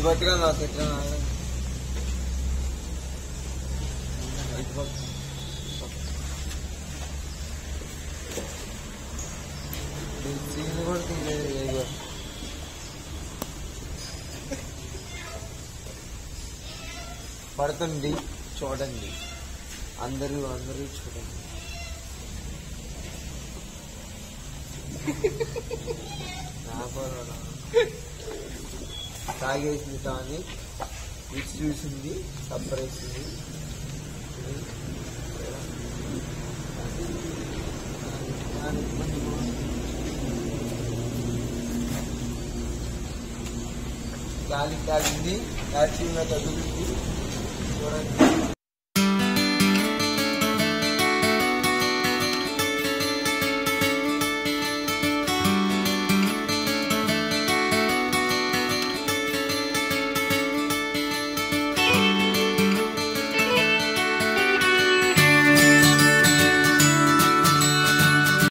పట్టుగా నాకు ఎట్లా ఇటు పట్టు. ఈ సీన్ కూడా తీయలేదు ఇదిగో. పడుతుంది చూడండి అందరూ అందరూ చూడండి నా పర్వాలా. తాగేసింది తాని రుచి చూసింది సబ్బరేసింది గాలి కాలింది యాక్టివ్గా తగ్గుతుంది చూడండి